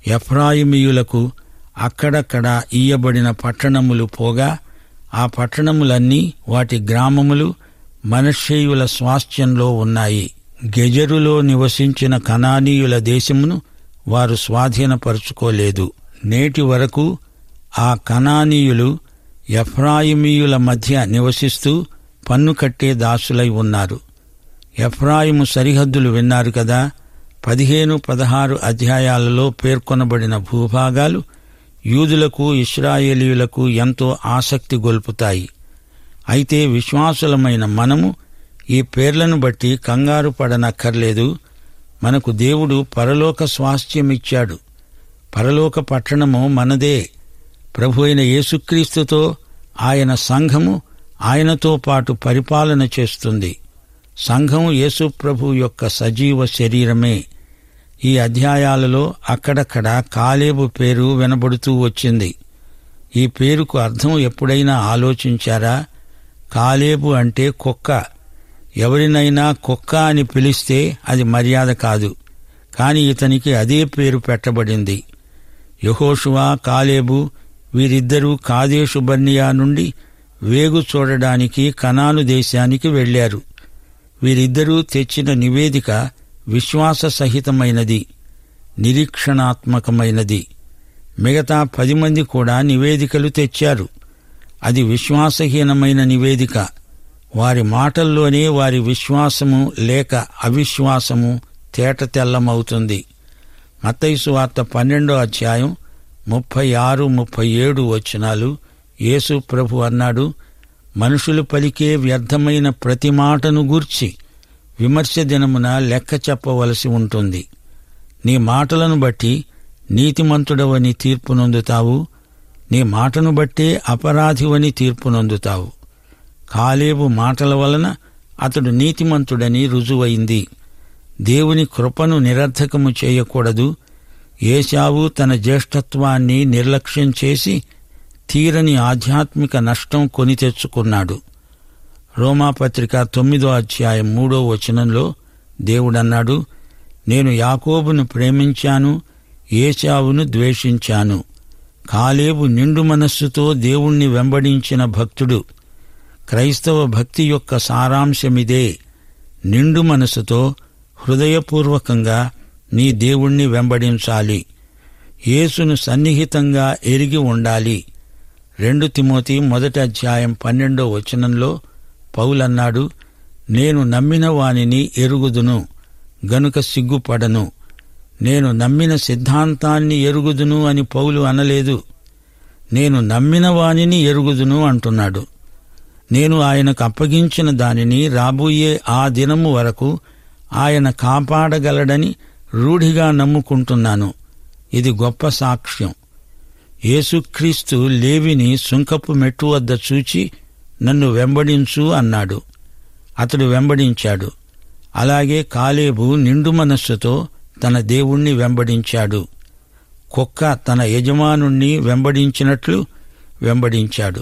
ఎఫ్రాయిమీయులకు అక్కడక్కడ ఇయ్యబడిన పట్టణములు పోగా ఆ పట్టణములన్నీ వాటి గ్రామములు మనషేయుల స్వాస్థ్యంలో ఉన్నాయి గెజరులో నివసించిన కనానీయుల దేశమును వారు స్వాధీనపరుచుకోలేదు నేటి వరకు ఆ కనానీయులు ఎఫ్రాయిమీయుల మధ్య నివసిస్తూ పన్ను కట్టే దాసులై ఉన్నారు ఎఫ్రాయిము సరిహద్దులు విన్నారు కదా పదిహేను పదహారు అధ్యాయాలలో పేర్కొనబడిన భూభాగాలు యూదులకు ఇస్రాయేలీయులకు ఎంతో ఆసక్తి గొల్పుతాయి అయితే విశ్వాసులమైన మనము ఈ పేర్లను బట్టి కంగారు పడనక్కర్లేదు మనకు దేవుడు పరలోక స్వాస్థ్యమిచ్చాడు పరలోక పట్టణము మనదే ప్రభు అయిన యేసుక్రీస్తుతో ఆయన సంఘము ఆయనతో పాటు పరిపాలన చేస్తుంది సంఘం యేసు ప్రభు యొక్క సజీవ శరీరమే ఈ అధ్యాయాలలో అక్కడక్కడ కాలేబు పేరు వినబడుతూ వచ్చింది ఈ పేరుకు అర్థం ఎప్పుడైనా ఆలోచించారా కాలేబు అంటే కుక్క ఎవరినైనా కుక్క అని పిలిస్తే అది మర్యాద కాదు కాని ఇతనికి అదే పేరు పెట్టబడింది యహోషువా కాలేబు వీరిద్దరూ కాదేశు బర్నియా నుండి వేగు చూడడానికి కనాను దేశానికి వెళ్లారు వీరిద్దరూ తెచ్చిన నివేదిక విశ్వాస సహితమైనది నిరీక్షణాత్మకమైనది మిగతా పది మంది కూడా నివేదికలు తెచ్చారు అది విశ్వాసహీనమైన నివేదిక వారి మాటల్లోనే వారి విశ్వాసము లేక అవిశ్వాసము తేటతెల్లమవుతుంది మత్తైసు వార్త పన్నెండో అధ్యాయం ముప్పై ఆరు ముప్పై ఏడు వచనాలు యేసు ప్రభు అన్నాడు మనుషులు పలికే వ్యర్థమైన ప్రతి మాటను గూర్చి విమర్శ దినమున లెక్క చెప్పవలసి ఉంటుంది నీ మాటలను బట్టి నీతిమంతుడవని తీర్పునొందుతావు నీ మాటను బట్టే అపరాధివని తీర్పునొందుతావు కాలేబు మాటల వలన అతడు నీతిమంతుడని రుజువైంది దేవుని కృపను నిరర్ధకము చేయకూడదు ఏశావు తన జ్యేష్ఠత్వాన్ని నిర్లక్ష్యం చేసి తీరని ఆధ్యాత్మిక నష్టం కొని తెచ్చుకున్నాడు రోమాపత్రిక తొమ్మిదో అధ్యాయం మూడో వచనంలో దేవుడన్నాడు నేను యాకోబును ప్రేమించాను ఏశావును ద్వేషించాను కాలేబు నిండు మనస్సుతో దేవుణ్ణి వెంబడించిన భక్తుడు క్రైస్తవ భక్తి యొక్క సారాంశమిదే నిండు మనసుతో హృదయపూర్వకంగా నీ దేవుణ్ణి వెంబడించాలి యేసును సన్నిహితంగా ఎరిగి ఉండాలి రెండు తిమోతి మొదటి అధ్యాయం పన్నెండో వచనంలో పౌలన్నాడు నేను నమ్మిన వానిని ఎరుగుదును గనుక సిగ్గుపడను నేను నమ్మిన సిద్ధాంతాన్ని ఎరుగుదును అని పౌలు అనలేదు నేను నమ్మిన వానిని ఎరుగుదును అంటున్నాడు నేను ఆయనకు అప్పగించిన దానిని రాబోయే ఆ దినము వరకు ఆయన కాపాడగలడని రూఢిగా నమ్ముకుంటున్నాను ఇది గొప్ప సాక్ష్యం యేసుక్రీస్తు లేవిని సుంకపు మెట్టు వద్ద చూచి నన్ను వెంబడించు అన్నాడు అతడు వెంబడించాడు అలాగే కాలేబు నిండు మనస్సుతో తన దేవుణ్ణి వెంబడించాడు కుక్క తన యజమానుణ్ణి వెంబడించినట్లు వెంబడించాడు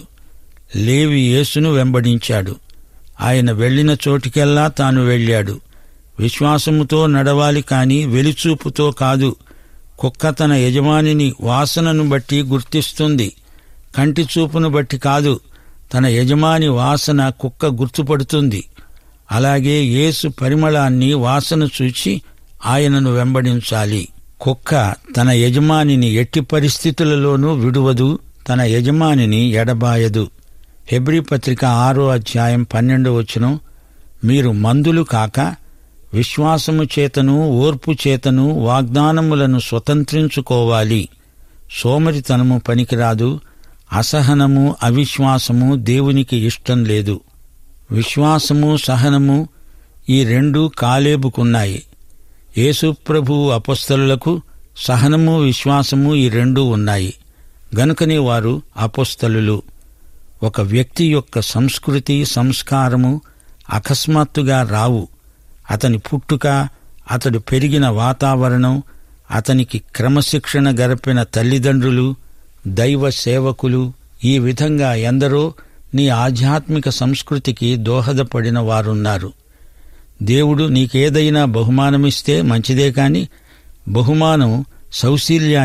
లేవి యేసును వెంబడించాడు ఆయన వెళ్లిన చోటికెల్లా తాను వెళ్ళాడు విశ్వాసముతో నడవాలి కాని వెలిచూపుతో కాదు కుక్క తన యజమానిని వాసనను బట్టి గుర్తిస్తుంది కంటి చూపును బట్టి కాదు తన యజమాని వాసన కుక్క గుర్తుపడుతుంది అలాగే యేసు పరిమళాన్ని వాసన చూచి ఆయనను వెంబడించాలి కుక్క తన యజమానిని ఎట్టి పరిస్థితులలోనూ విడువదు తన యజమానిని ఎడబాయదు హెబ్రి పత్రిక ఆరో అధ్యాయం పన్నెండు వచనం మీరు మందులు కాక విశ్వాసము చేతను ఓర్పు చేతను వాగ్దానములను స్వతంత్రించుకోవాలి సోమరితనము పనికిరాదు అసహనము అవిశ్వాసము దేవునికి ఇష్టం లేదు విశ్వాసము సహనము ఈ రెండు కాలేబుకున్నాయి యేసుప్రభు అపస్తలులకు సహనము విశ్వాసము ఈ రెండు ఉన్నాయి గనుకనే వారు అపస్తలులు ఒక వ్యక్తి యొక్క సంస్కృతి సంస్కారము అకస్మాత్తుగా రావు అతని పుట్టుక అతడు పెరిగిన వాతావరణం అతనికి క్రమశిక్షణ గరిపిన తల్లిదండ్రులు దైవ సేవకులు ఈ విధంగా ఎందరో నీ ఆధ్యాత్మిక సంస్కృతికి దోహదపడిన వారున్నారు దేవుడు నీకేదైనా బహుమానమిస్తే మంచిదే కాని బహుమానం సౌశీల్యాన్ని